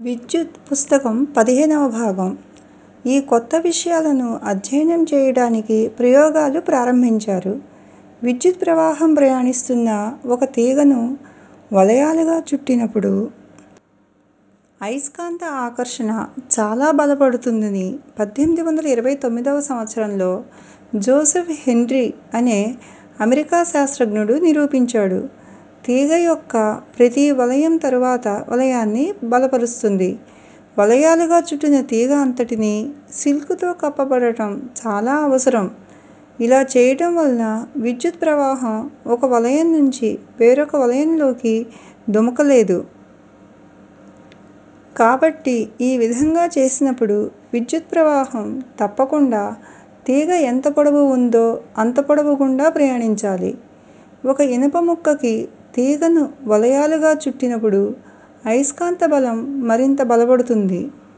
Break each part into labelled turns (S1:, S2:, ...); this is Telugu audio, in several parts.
S1: విద్యుత్ పుస్తకం పదిహేనవ భాగం ఈ కొత్త విషయాలను అధ్యయనం చేయడానికి ప్రయోగాలు ప్రారంభించారు విద్యుత్ ప్రవాహం ప్రయాణిస్తున్న ఒక తీగను వలయాలుగా చుట్టినప్పుడు అయస్కాంత ఆకర్షణ చాలా బలపడుతుందని పద్దెనిమిది వందల ఇరవై తొమ్మిదవ సంవత్సరంలో జోసెఫ్ హెన్రీ అనే అమెరికా శాస్త్రజ్ఞుడు నిరూపించాడు తీగ యొక్క ప్రతి వలయం తరువాత వలయాన్ని బలపరుస్తుంది వలయాలుగా చుట్టిన తీగ అంతటినీ సిల్క్తో కప్పబడటం చాలా అవసరం ఇలా చేయటం వలన విద్యుత్ ప్రవాహం ఒక వలయం నుంచి వేరొక వలయంలోకి దుమకలేదు కాబట్టి ఈ విధంగా చేసినప్పుడు విద్యుత్ ప్రవాహం తప్పకుండా తీగ ఎంత పొడవు ఉందో అంత పొడవు గుండా ప్రయాణించాలి ఒక ఇనుప ముక్కకి తీగను వలయాలుగా చుట్టినప్పుడు అయస్కాంత బలం మరింత బలపడుతుంది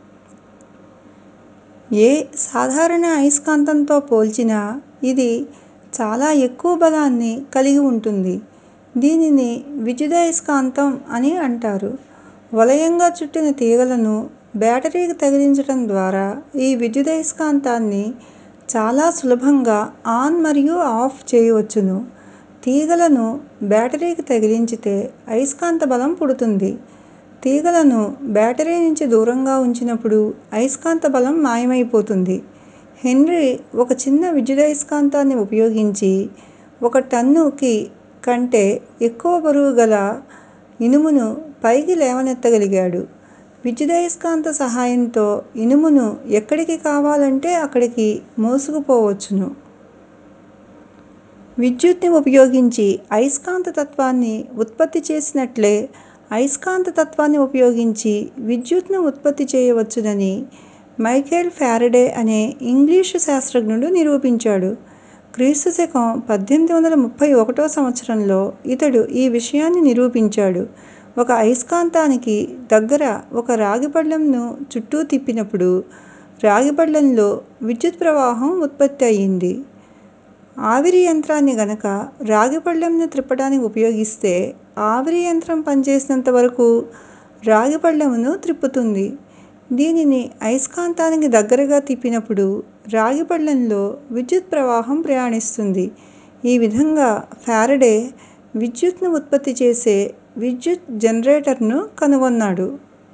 S1: ఏ సాధారణ అయస్కాంతంతో పోల్చినా ఇది చాలా ఎక్కువ బలాన్ని కలిగి ఉంటుంది దీనిని విద్యుదయస్కాంతం అని అంటారు వలయంగా చుట్టిన తీగలను బ్యాటరీకి తగిలించటం ద్వారా ఈ విద్యుదయస్కాంతాన్ని చాలా సులభంగా ఆన్ మరియు ఆఫ్ చేయవచ్చును తీగలను బ్యాటరీకి తగిలించితే అయస్కాంత బలం పుడుతుంది తీగలను బ్యాటరీ నుంచి దూరంగా ఉంచినప్పుడు అయస్కాంత బలం మాయమైపోతుంది హెన్రీ ఒక చిన్న విద్యుదయస్కాంతాన్ని ఉపయోగించి ఒక టన్నుకి కంటే ఎక్కువ బరువు గల ఇనుమును పైకి లేవనెత్తగలిగాడు విద్యుదయస్కాంత సహాయంతో ఇనుమును ఎక్కడికి కావాలంటే అక్కడికి మోసుకుపోవచ్చును విద్యుత్తుని ఉపయోగించి అయస్కాంత తత్వాన్ని ఉత్పత్తి చేసినట్లే అయస్కాంత తత్వాన్ని ఉపయోగించి విద్యుత్తును ఉత్పత్తి చేయవచ్చునని మైఖేల్ ఫారడే అనే ఇంగ్లీషు శాస్త్రజ్ఞుడు నిరూపించాడు క్రీస్తు శకం పద్దెనిమిది వందల ముప్పై ఒకటో సంవత్సరంలో ఇతడు ఈ విషయాన్ని నిరూపించాడు ఒక అయస్కాంతానికి దగ్గర ఒక రాగి పళ్ళెంను చుట్టూ తిప్పినప్పుడు రాగి పళ్ళెంలో విద్యుత్ ప్రవాహం ఉత్పత్తి అయింది ఆవిరి యంత్రాన్ని గనక రాగి పళ్ళెంను త్రిప్పడానికి ఉపయోగిస్తే ఆవిరి యంత్రం పనిచేసినంత వరకు రాగి పళ్ళెమును త్రిప్పుతుంది దీనిని అయస్కాంతానికి దగ్గరగా తిప్పినప్పుడు రాగి పళ్ళెంలో విద్యుత్ ప్రవాహం ప్రయాణిస్తుంది ఈ విధంగా ఫారడే విద్యుత్తును ఉత్పత్తి చేసే విద్యుత్ జనరేటర్ను కనుగొన్నాడు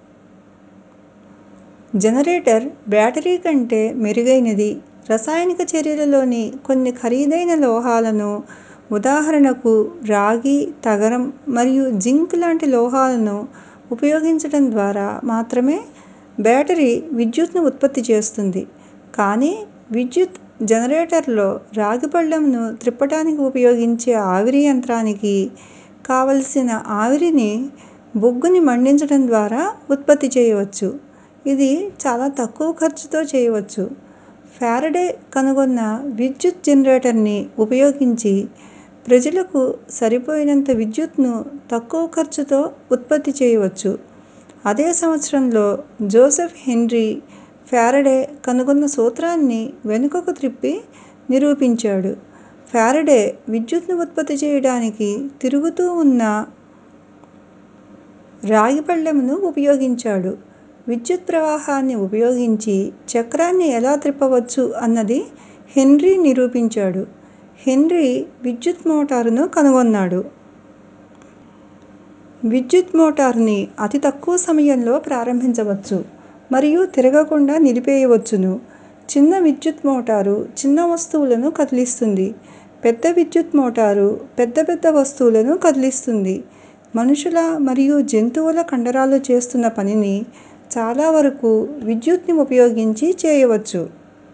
S1: జనరేటర్ బ్యాటరీ కంటే మెరుగైనది రసాయనిక చర్యలలోని కొన్ని ఖరీదైన లోహాలను ఉదాహరణకు రాగి తగరం మరియు జింక్ లాంటి లోహాలను ఉపయోగించటం ద్వారా మాత్రమే బ్యాటరీ విద్యుత్తును ఉత్పత్తి చేస్తుంది కానీ విద్యుత్ జనరేటర్లో రాగి పళ్ళెంను త్రిప్పటానికి ఉపయోగించే ఆవిరి యంత్రానికి కావలసిన ఆవిరిని బొగ్గుని మండించటం ద్వారా ఉత్పత్తి చేయవచ్చు ఇది చాలా తక్కువ ఖర్చుతో చేయవచ్చు ఫారడే కనుగొన్న విద్యుత్ జనరేటర్ని ఉపయోగించి ప్రజలకు సరిపోయినంత విద్యుత్తును తక్కువ ఖర్చుతో ఉత్పత్తి చేయవచ్చు అదే సంవత్సరంలో జోసెఫ్ హెన్రీ ఫారడే కనుగొన్న సూత్రాన్ని వెనుకకు త్రిప్పి నిరూపించాడు ఫారడే విద్యుత్తును ఉత్పత్తి చేయడానికి తిరుగుతూ ఉన్న రాగి పళ్ళెమును ఉపయోగించాడు విద్యుత్ ప్రవాహాన్ని ఉపయోగించి చక్రాన్ని ఎలా త్రిప్పవచ్చు అన్నది హెన్రీ నిరూపించాడు హెన్రీ విద్యుత్ మోటారును కనుగొన్నాడు విద్యుత్ మోటారుని అతి తక్కువ సమయంలో ప్రారంభించవచ్చు మరియు తిరగకుండా నిలిపేయవచ్చును చిన్న విద్యుత్ మోటారు చిన్న వస్తువులను కదిలిస్తుంది పెద్ద విద్యుత్ మోటారు పెద్ద పెద్ద వస్తువులను కదిలిస్తుంది మనుషుల మరియు జంతువుల కండరాలు చేస్తున్న పనిని చాలా వరకు విద్యుత్తుని ఉపయోగించి చేయవచ్చు